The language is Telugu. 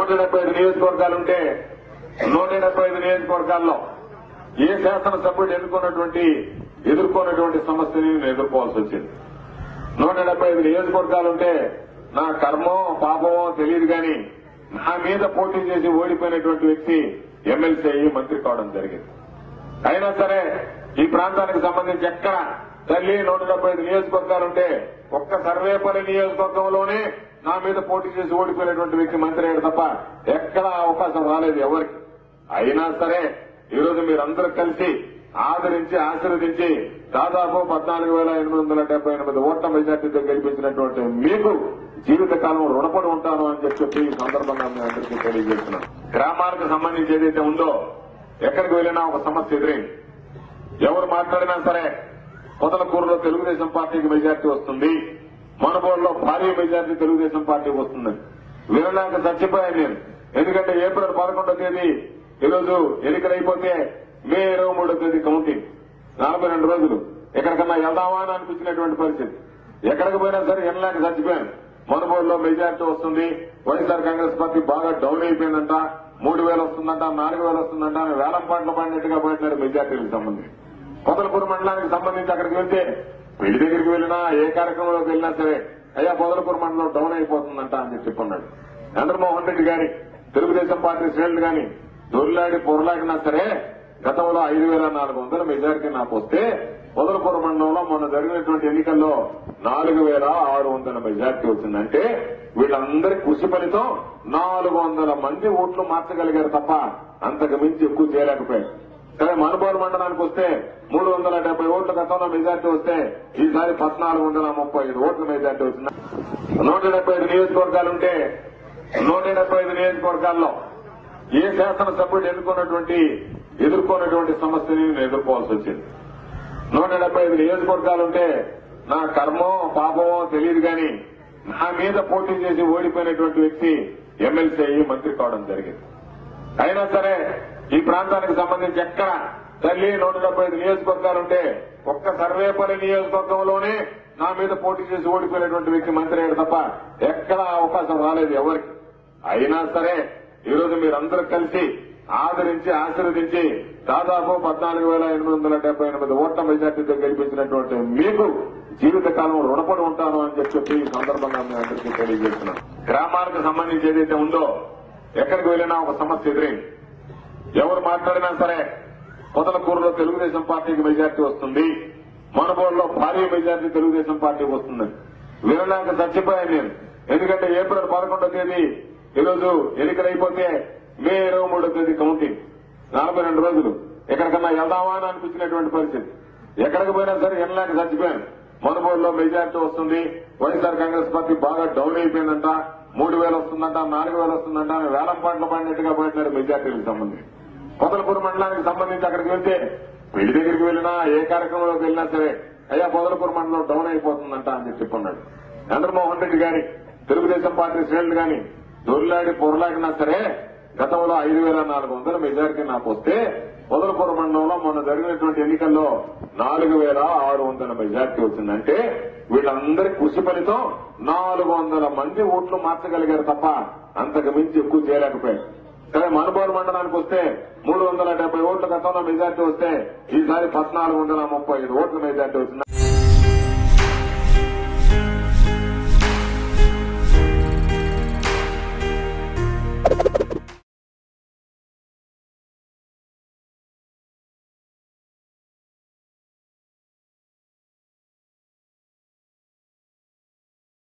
నూట డెబ్బై ఐదు నియోజకవర్గాలుంటే నూట డెబ్బై ఐదు నియోజకవర్గాల్లో ఏ శాసనసభ్యుడు ఎన్నుకున్నటువంటి ఎదుర్కొన్నటువంటి సమస్యని నేను ఎదుర్కోవాల్సి వచ్చింది నూట డెబ్బై ఐదు నియోజకవర్గాలుంటే నా కర్మో పాపమో తెలియదు కానీ నా మీద పోటీ చేసి ఓడిపోయినటువంటి వ్యక్తి ఎమ్మెల్సీ అయ్యి మంత్రి కావడం జరిగింది అయినా సరే ఈ ప్రాంతానికి సంబంధించి ఎక్కడ తల్లి నూట డెబ్బై ఐదు నియోజకవర్గాలుంటే ఒక్క సర్వేపల్లి నియోజకవర్గంలోనే నా మీద పోటీ చేసి ఓడిపోయినటువంటి వ్యక్తి మంత్రి అయ్యాడు తప్ప ఎక్కడ అవకాశం రాలేదు ఎవరికి అయినా సరే ఈ రోజు మీరందరూ కలిసి ఆదరించి ఆశీర్వదించి దాదాపు పద్నాలుగు వేల ఎనిమిది వందల డెబ్బై ఎనిమిది ఓట్ల మెజార్టీతో గెలిపించినటువంటి మీకు జీవితకాలం రుణపడి ఉంటాను అని చెప్పి ఈ సందర్భంగా మీ అందరికీ తెలియజేస్తున్నాను గ్రామాలకు సంబంధించి ఏదైతే ఉందో ఎక్కడికి వెళ్ళినా ఒక సమస్య ఎదురైంది ఎవరు మాట్లాడినా సరే పొదలకూరులో తెలుగుదేశం పార్టీకి మెజార్టీ వస్తుంది మనబోర్లో భారీ మెజార్టీ తెలుగుదేశం పార్టీకి వస్తుందని వినడానికి చచ్చిపోయాను నేను ఎందుకంటే ఏప్రిల్ పదకొండో తేదీ ఈరోజు ఎన్నికలు అయిపోతే మే ఇరవై మూడో తేదీ కౌంటింగ్ నలభై రెండు రోజులు ఎక్కడికన్నా వెళ్దామా అని అనిపించినటువంటి పరిస్థితి ఎక్కడికి పోయినా సరే ఎనలేక చచ్చిపోయాను మనబోర్లో మెజార్టీ వస్తుంది వైఎస్ఆర్ కాంగ్రెస్ పార్టీ బాగా డౌన్ అయిపోయిందంట మూడు వేలు వస్తుందంట నాలుగు వేలు వస్తుందంట అని వేలం పాటలు పడినట్టుగా పోయినారు మెజార్టీలకు సంబంధించి పొదలకూరు మండలానికి సంబంధించి అక్కడికి వెళ్తే పెళ్లి దగ్గరికి వెళ్ళినా ఏ కార్యక్రమంలోకి వెళ్ళినా సరే అయ్యా పొదలకూరు మండలం డౌన్ అయిపోతుందంట అని చెప్పి చెప్పన్నాడు చంద్రమోహన్ రెడ్డి గారి తెలుగుదేశం పార్టీ శ్రేణులు గాని దొర్లాడి పొరలాడినా సరే గతంలో ఐదు వేల నాలుగు వందల మెజారిటీ నాకు వస్తే పొదలకూరు మండలంలో మొన్న జరిగినటువంటి ఎన్నికల్లో నాలుగు వేల ఆరు వందల మెజారిటీ వచ్చిందంటే వీళ్ళందరి కృషి ఫలితం నాలుగు వందల మంది ఓట్లు మార్చగలిగారు తప్ప అంతకు మించి ఎక్కువ చేయలేకపోయారు సరే మనుబోలు మండలానికి వస్తే మూడు వందల డెబ్బై ఓట్ల గతంలో మెజార్టీ వస్తే ఈసారి పద్నాలుగు వందల ముప్పై ఐదు ఓట్ల మెజార్టీ వచ్చింది నూట డెబ్బై ఐదు నియోజకవర్గాలుంటే నూట డెబ్బై ఐదు నియోజకవర్గాల్లో ఏ శాసనసభ్యుడు ఎన్నుకున్నటువంటి ఎదుర్కొన్నటువంటి సమస్యని నేను ఎదుర్కోవాల్సి వచ్చింది నూట డెబ్బై ఐదు నియోజకవర్గాలుంటే నా కర్మో పాపమో తెలియదు కానీ నా మీద పోటీ చేసి ఓడిపోయినటువంటి వ్యక్తి ఎమ్మెల్సీ అయ్యి మంత్రి కావడం జరిగింది అయినా సరే ఈ ప్రాంతానికి సంబంధించి ఎక్కడ తల్లి నూట డెబ్బై ఐదు నియోజకవర్గాలుంటే ఒక్క సర్వేపల్లి నియోజకవర్గంలోనే నా మీద పోటీ చేసి ఓడిపోయినటువంటి వ్యక్తి మంత్రి అయ్యాడు తప్ప ఎక్కడ అవకాశం రాలేదు ఎవరికి అయినా సరే ఈ రోజు మీరందరూ కలిసి ఆదరించి ఆశీర్వదించి దాదాపు పద్నాలుగు వేల ఎనిమిది వందల డెబ్బై ఎనిమిది ఓట్ల మెజార్టీతో గెలిపించినటువంటి మీకు జీవితకాలం రుణపడి ఉంటాను అని చెప్పి ఈ సందర్భంగా మీ అందరికీ తెలియజేస్తున్నాను గ్రామాలకు సంబంధించి ఏదైతే ఉందో ఎక్కడికి వెళ్ళినా ఒక సమస్య ఎదురైంది ఎవరు మాట్లాడినా సరే పొదలకూరులో తెలుగుదేశం పార్టీకి మెజార్టీ వస్తుంది మనబోర్లో భారీ మెజార్టీ తెలుగుదేశం పార్టీకి వస్తుందని వినడానికి చచ్చిపోయాను నేను ఎందుకంటే ఏప్రిల్ పదకొండో తేదీ ఈరోజు ఎన్నికలు అయిపోతే మే ఇరవై మూడో తేదీ కౌంటింగ్ నలభై రెండు రోజులు ఎక్కడికన్నా వెళ్దామా అని అనిపించినటువంటి పరిస్థితి ఎక్కడికి పోయినా సరే ఎనలేక చచ్చిపోయాను మనబోర్లో మెజార్టీ వస్తుంది వైఎస్ఆర్ కాంగ్రెస్ పార్టీ బాగా డౌన్ అయిపోయిందంట మూడు వేలు వస్తుందంట నాలుగు వేలు వస్తుందంట అని వేలం పాటలు పడినట్టుగా పోయినారు మెజార్టీలకు సంబంధించి పొదలకూరు మండలానికి సంబంధించి అక్కడికి వెళ్తే పెళ్లి దగ్గరికి వెళ్ళినా ఏ కార్యక్రమంలోకి వెళ్ళినా సరే అయ్యా పొదలకూరు మండలం డౌన్ అయిపోతుందంట అని చెప్పి చెప్పన్నాడు చంద్రమోహన్ రెడ్డి గారి తెలుగుదేశం పార్టీ శ్రేణులు గాని దొర్లాడి పొరలాడినా సరే గతంలో ఐదు వేల నాలుగు వందల మెజారిటీ నాకు వస్తే పొదలకూరు మండలంలో మొన్న జరిగినటువంటి ఎన్నికల్లో నాలుగు వేల ఆరు వందల మెజార్టీ వచ్చిందంటే వీళ్ళందరి కృషి ఫలితం నాలుగు వందల మంది ఓట్లు మార్చగలిగారు తప్ప అంతకు మించి ఎక్కువ చేయలేకపోయారు సరే మనుబోలు మండలానికి వస్తే మూడు వందల డెబ్బై ఓట్ల గతంలో మెజార్టీ వస్తే ఈసారి పద్నాలుగు వందల ముప్పై ఐదు ఓట్ల మెజార్టీ వచ్చింది